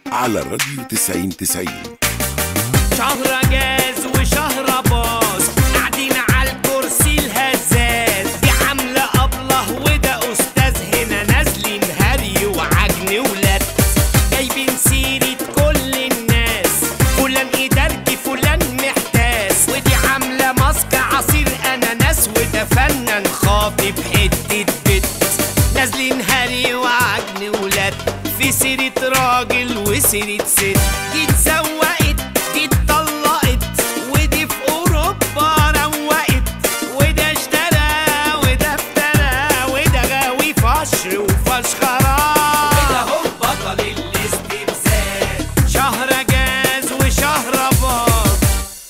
على الراديو 90 90 شهر جاز وشهر باظ قاعدين على الكرسي الهزاز دي عاملة أبله وده أستاذ هنا نازلين هري وعجن ولت جايبين سيرة كل الناس فلان إدارجي فلان محتاس ودي عاملة ماسك عصير أناناس وده فنان خاطب حتة بت نازلين هري وعجن ولد في سيرة راجل وسيرة ست دي اتزوقت دي اتطلقت ودي في أوروبا روقت وده اشترى وده افترى وده غاوي فشر وفشخرة وده هو بطل الاستمثال شهر جاز وشهر باظ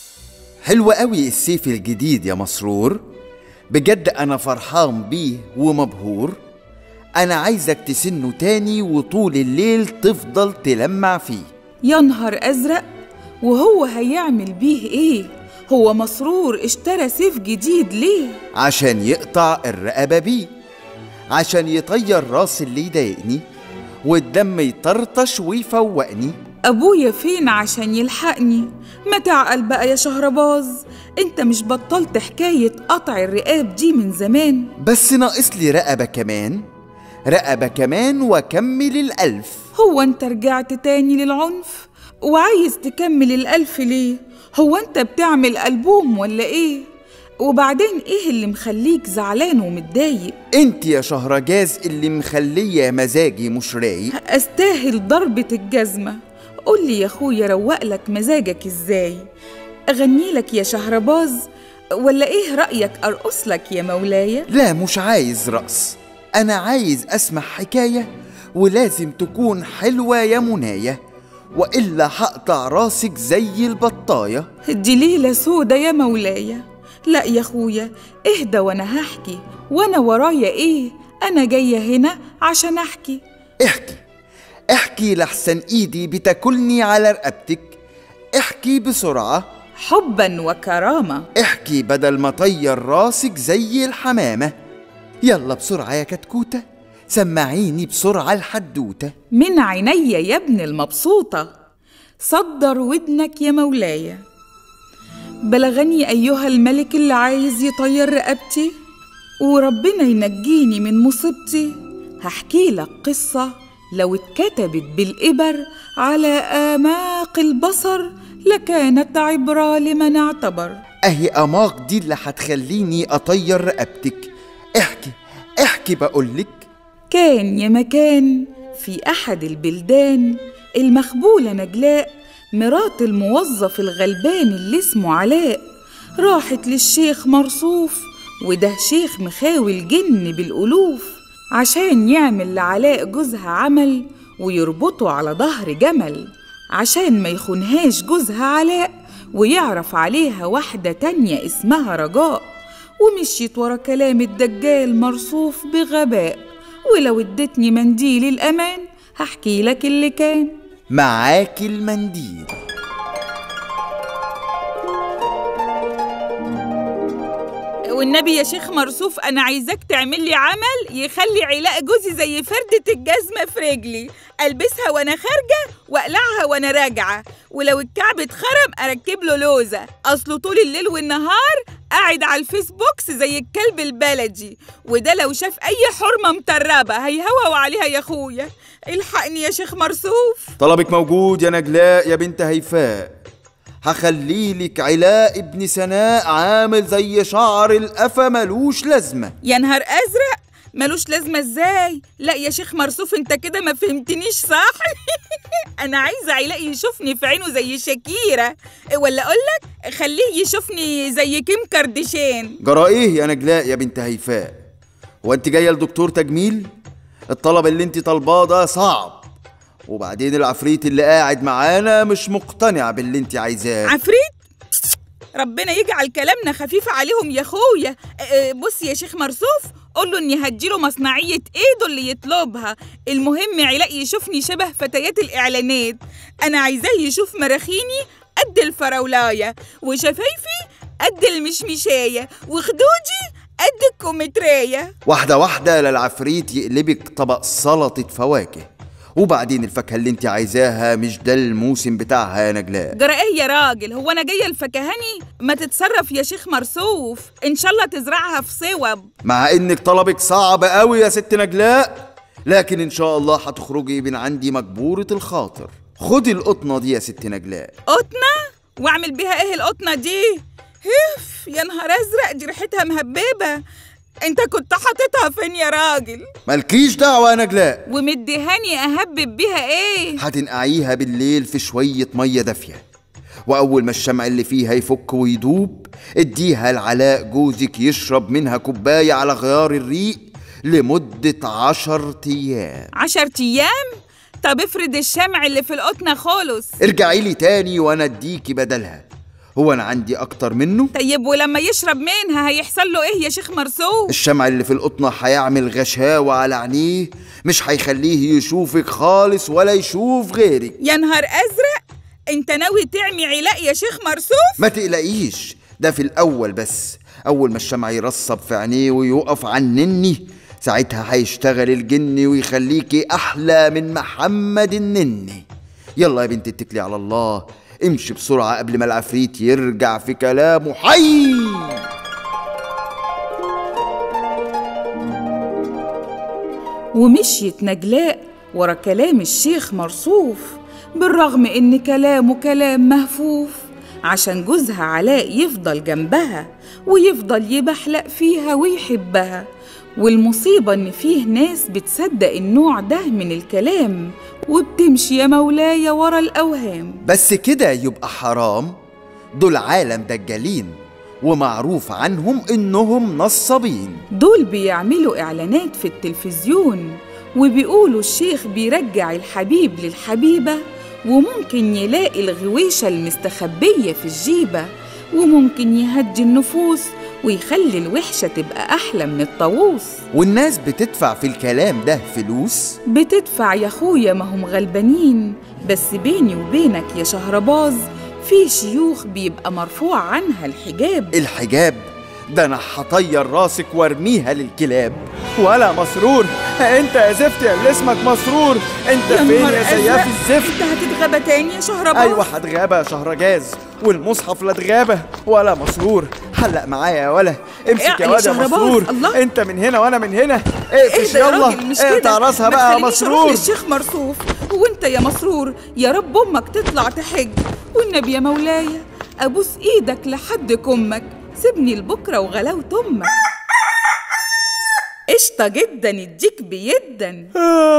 حلو قوي السيف الجديد يا مسرور بجد انا فرحان بيه ومبهور انا عايزك تسنه تاني وطول الليل تفضل تلمع فيه يا نهار أزرق وهو هيعمل بيه إيه؟ هو مسرور اشترى سيف جديد ليه؟ عشان يقطع الرقبة بيه عشان يطير راس اللي يضايقني والدم يطرطش ويفوقني أبويا فين عشان يلحقني؟ ما تعقل بقى يا شهرباز انت مش بطلت حكاية قطع الرقاب دي من زمان بس ناقص لي رقبة كمان رقبة كمان وكمل الألف هو انت رجعت تاني للعنف؟ وعايز تكمل الألف ليه؟ هو انت بتعمل ألبوم ولا ايه؟ وبعدين ايه اللي مخليك زعلان ومتضايق؟ انت يا شهرجاز اللي مخلية مزاجي مش رايق استاهل ضربة الجزمة قولي يا اخويا روق لك مزاجك ازاي اغني لك يا شهرباز ولا ايه رأيك ارقص لك يا مولاي لا مش عايز رقص أنا عايز أسمع حكاية ولازم تكون حلوة يا مناية وإلا هقطع راسك زي البطاية دي ليلة سودة يا مولاي لا يا اخويا اهدى وانا هحكي وانا ورايا ايه انا جاية هنا عشان احكي احكي احكي لحسن إيدي بتاكلني على رقبتك احكي بسرعة حبا وكرامة احكي بدل ما طير راسك زي الحمامة يلا بسرعة يا كتكوتة سمعيني بسرعة الحدوتة من عيني يا ابن المبسوطة صدر ودنك يا مولاي بلغني أيها الملك اللي عايز يطير رقبتي وربنا ينجيني من مصيبتي هحكي لك قصة لو اتكتبت بالإبر على آماق البصر لكانت عبرة لمن اعتبر أهي أماق دي اللي هتخليني أطير رقبتك احكي احكي بقولك كان يا مكان في أحد البلدان المخبولة نجلاء مرات الموظف الغلبان اللي اسمه علاء راحت للشيخ مرصوف وده شيخ مخاوي الجن بالألوف عشان يعمل لعلاء جوزها عمل ويربطه على ظهر جمل عشان ما يخونهاش جوزها علاء ويعرف عليها واحدة تانية اسمها رجاء ومشيت ورا كلام الدجال مرصوف بغباء ولو ادتني منديل الأمان هحكي لك اللي كان معاك المنديل والنبي يا شيخ مرصوف انا عايزاك تعمل لي عمل يخلي علاء جوزي زي فردة الجزمة في رجلي البسها وانا خارجة واقلعها وانا راجعة ولو الكعب اتخرم اركب له لوزة اصله طول الليل والنهار قاعد على الفيسبوكس زي الكلب البلدي وده لو شاف اي حرمة مطربة هيهوهو عليها يا اخويا الحقني يا شيخ مرصوف طلبك موجود يا نجلاء يا بنت هيفاء هخليلك علاء ابن سناء عامل زي شعر القفا ملوش لازمة يا نهار ازرق ملوش لازمة ازاي لا يا شيخ مرصوف انت كده ما فهمتنيش صح انا عايزة علاء يشوفني في عينه زي شاكيرة ولا اقولك خليه يشوفني زي كيم كارديشان جرى ايه يا نجلاء يا بنت هيفاء هو انت جاية لدكتور تجميل الطلب اللي انت طالباه ده صعب وبعدين العفريت اللي قاعد معانا مش مقتنع باللي انت عايزاه عفريت ربنا يجعل كلامنا خفيف عليهم يا اخويا اه، بص يا شيخ مرصوف قول له اني هديله مصنعيه ايده اللي يطلبها المهم علاء يشوفني شبه فتيات الاعلانات انا عايزاه يشوف مراخيني قد الفراولايه وشفايفي قد المشمشايه وخدودي قد الكومتريه واحدة واحدة للعفريت يقلبك طبق سلطة فواكه وبعدين الفاكهة اللي انت عايزاها مش ده الموسم بتاعها يا نجلاء جرى ايه يا راجل هو انا جايه الفكهاني ما تتصرف يا شيخ مرسوف ان شاء الله تزرعها في صوب مع انك طلبك صعب قوي يا ست نجلاء لكن ان شاء الله هتخرجي من عندي مجبورة الخاطر خدي القطنة دي يا ست نجلاء قطنه واعمل بيها ايه القطنه دي هف يا نهار ازرق دي ريحتها مهببه انت كنت حاططها فين يا راجل مالكيش دعوة يا نجلاء ومديهاني اهبب بيها ايه هتنقعيها بالليل في شوية مية دافية وأول ما الشمع اللي فيها يفك ويدوب اديها لعلاء جوزك يشرب منها كوباية على غيار الريق لمدة عشر أيام عشر ايام طب افرض الشمع اللي في القطنه خالص ارجعي لي تاني وأنا اديكي بدلها هو أنا عندي أكتر منه طيب ولما يشرب منها هيحصل له ايه يا شيخ مرسوف الشمع اللي في القطنة هيعمل غشاوة على عينيه مش هيخليه يشوفك خالص ولا يشوف غيرك يا نهار ازرق انت ناوي تعمي علاء يا شيخ مرسوف ما تقلقيش ده في الأول بس أول ما الشمع يرصب في عينيه ويقف عنني ساعتها هيشتغل الجن ويخليكي أحلى من محمد النني يلا يا بنتي اتكلي على الله امشي بسرعة قبل ما العفريت يرجع في كلامه حي ومشيت نجلاء ورا كلام الشيخ مرصوف بالرغم ان كلامه كلام مهفوف عشان جوزها علاء يفضل جنبها ويفضل يبحلق فيها ويحبها والمصيبة إن فيه ناس بتصدق النوع ده من الكلام وبتمشي يا مولاي ورا الأوهام بس كده يبقى حرام دول عالم دجالين ومعروف عنهم إنهم نصابين دول بيعملوا إعلانات في التلفزيون وبيقولوا الشيخ بيرجع الحبيب للحبيبة وممكن يلاقي الغويشة المستخبية في الجيبة وممكن يهدي النفوس ويخلي الوحشة تبقى أحلى من الطاووس والناس بتدفع في الكلام ده فلوس بتدفع يا أخويا ما هم غلبانين بس بيني وبينك يا شهرباز في شيوخ بيبقى مرفوع عنها الحجاب الحجاب ده انا هطير راسك وارميها للكلاب ولا مسرور انت يا زفت يا اللي اسمك مسرور انت يا فين نهار يا سياف أزرق، الزفت انت هتتغابى تاني يا شهرباز ايوه هتغابة يا شهرجاز والمصحف لا اتغابة ولا مسرور حلق معايا يا ولا امسك اعقل يا يا واد يا شهرباز، مسرور الله. انت من هنا وانا من هنا ايه اقفش ده يا يلا راجل مش اقطع كده راسها ما بقى يا تخلينيش أروح مسرور للشيخ مرصوف وانت يا مسرور يا رب امك تطلع تحج والنبي يا مولاي ابوس ايدك لحد كمك سيبني لبكره وغلاوة امك قشطة جدا اديك بيدا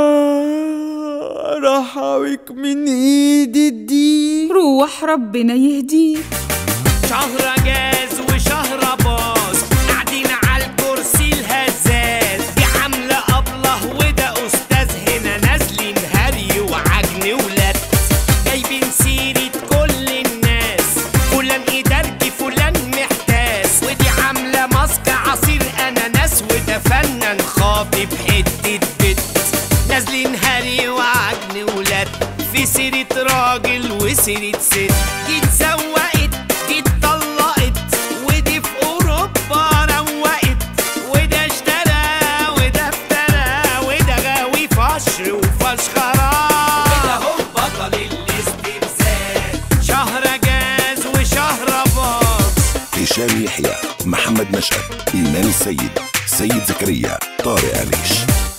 آه، راح أويك من ايدي الدين روح ربنا يهديك شهر جاز وشهر باص قاعدين على الكرسي الهزاز دي عاملة أبله وده أستاذ هنا نازلين هري وعجن ولاد جايبين سيرة كل الناس فلان إدارجي فلان محتاس ودي عاملة ماسك عصير أناناس وده فنان خاطب حتة بت نازلين هري وعجن ولاد في سيرة راجل وسيرة ست دي اتزوقت دي اتطلقت ودي في أوروبا روقت وده اشترى وده افترى وده غاوي فشر وفشخرة وده هو بطل الاستفزاز شهر جاز وشهر باص هشام يحيى محمد مشهد إيمان السيد سيد زكريا طارق أريش